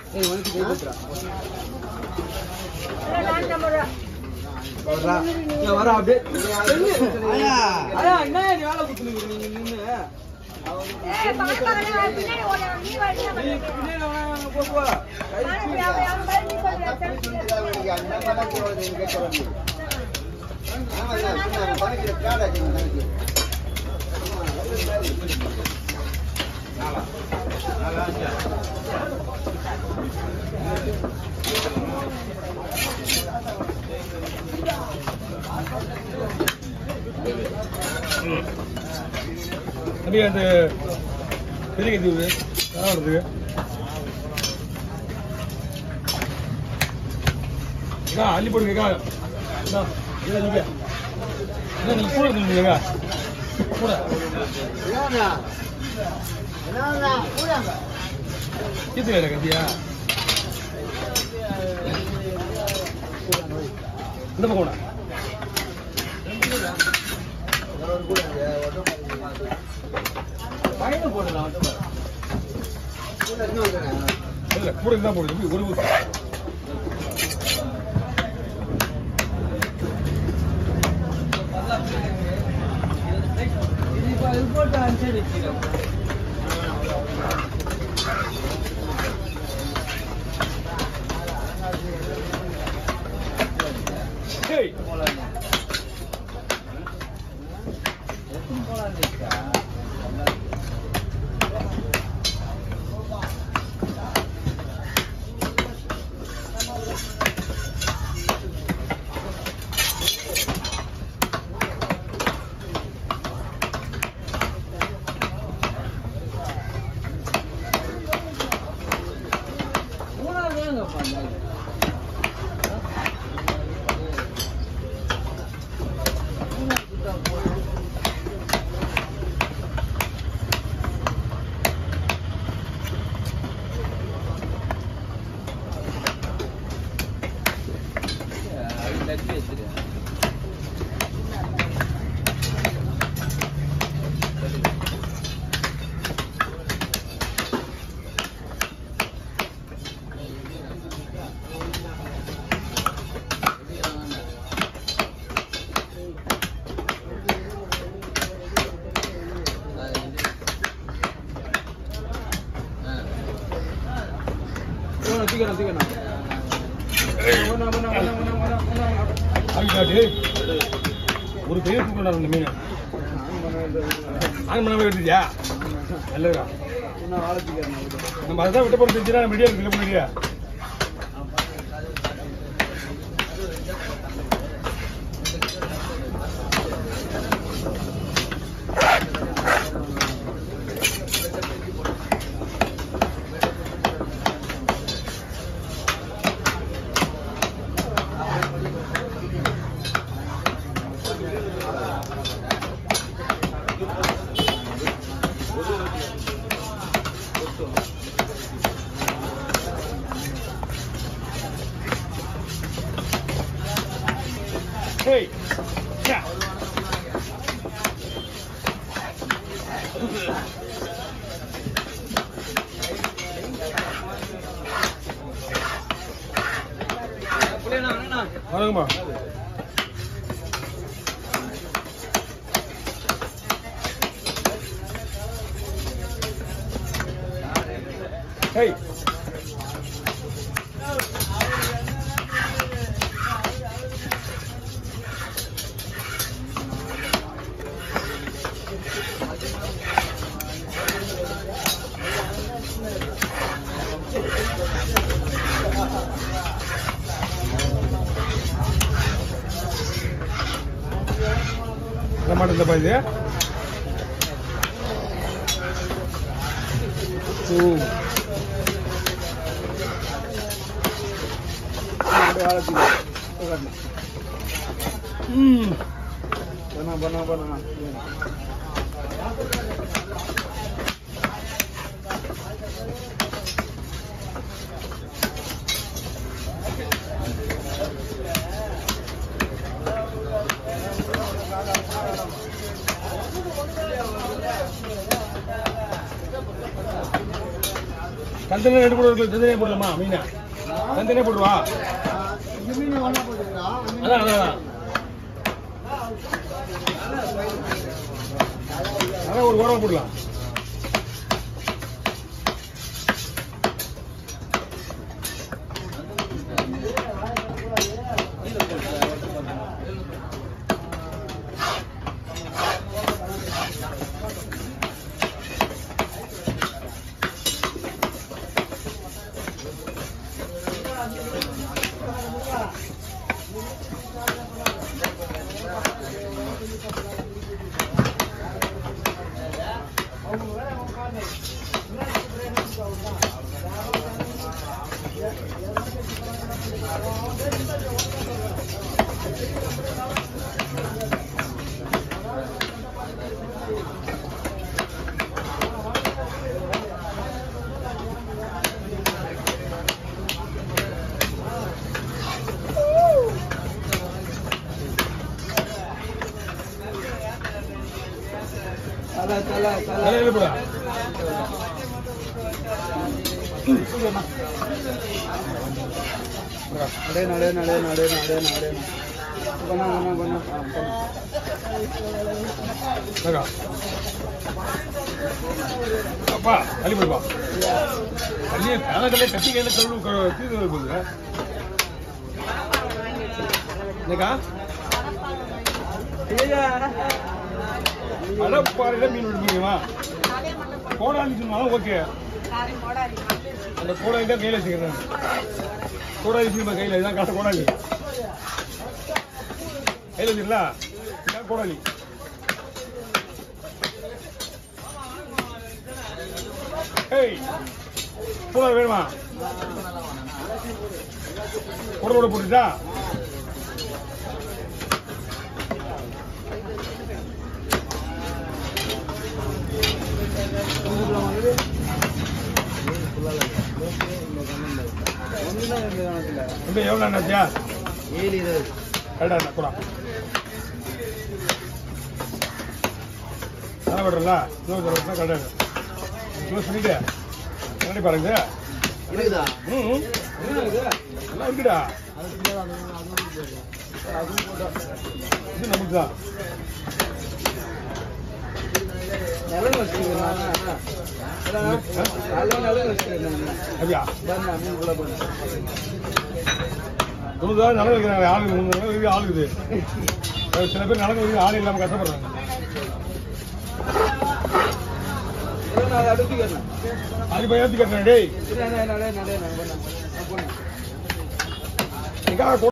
வர அப்படியே ஆயா என்ன நீ வேலை கொடுத்துருக்க நீங்க நின்று பின்னாடி வாங்க, போ போ தம்பி அந்த பெரிய இது வருது அக்கா அள்ளி போடுங்கக்கா இந்தா, இதை நீங்க என்ன நீங்க கூட இருந்தீங்கக்கா கூட கீத்து வேலை கத்தியா இந்த பக்கம் கூட இல்ல கூட இருந்தா போடுது எப்படி ஒரு ஊத்து. போட்டு அனுப்பிச்சு வச்சுக்கிறேன் டேய் மூணாவது வேணுங்க பண்ணாங்க தூக்கிறேன் தூக்கிறேன் ஆகிட்டா டேய் ஒரு பெரிய தூக்கண்டா அந்த மீன் ஆன் பண்ணவே எடுத்துட்டியா நல்லதா இன்னும் ஆலோசிக்கிறேன் நம்ம அதான் விட்ட போட்டு தெரிஞ்சுனா நம்ம ரெடியா இருக்கு முடியா Hey! Yeah! வணக்கம்மா ஹேய் என்ன மாட்டேன் இது ஓ ம் பண்ணா பண்ணா பண்ணா கந்த தனித்தனியா ரெண்டு கூட இருக்கு தனித்தனியா போடலாமா மீனா தனித்தனியா போடுவா அதான் அதான் அதான். அதான் ஒரு உரம் போடலாம் தல தல தல தலையில போடா நடே நடே நடே நடே நடே நடே பண்ணா பண்ணா பண்ணா பண்ணா அக்கா. அப்பா தள்ளி போடுப்பா தள்ளி காலக்கல்ல கட்டி கையில கழுவு தீர்ந்து போகுது என்னக்கா அடப்பாறையில மீன் விடுவீங்கம்மா கோடாலி சொன்னாலும் ஓகே அந்த கோடாலி தான் கையில வச்சுக்கிறேன் கோடாலி சினிமா கையில இதான் காசு கோடாலி கையில வச்சுக்கலாம் இதான் கோடாலி ஏய் கூட வேணுமா கூட கூட போட்டுட்டா இந்த எவ்வளோ என்னாச்சியா ஏழு இருபது கரெக்டா என்ன கூட நல்லா விடுறல இன்னொரு தடவை தான் கரெக்டாக க்ளோஸ் பண்ணிட்டு கண்ணாடி பாருங்க இருக்குதா ம் ம். என்ன இது நல்லா இருக்குடா இது நமக்கு தான் நிலம் வச்சுக்கிறேன் நல்ல நிலம் வச்சுக்கிறேன் அப்படியா பண்ண மீனுக்குள்ள பண்ண தொண்ணூறு நடந்து வைக்கிறாங்க ஆளுங்க மூணு நடந்து ஆளுக்குது சில பேர் நடந்து வைக்க ஆள் இல்லாம கஷ்டப்படுறாங்க நான் அடுத்துக்கிறேன் அது போய் ஏற்றி கட்டுறேன் டேய் நடே நடே நடே நடே பண்ண பண்ண எங்கா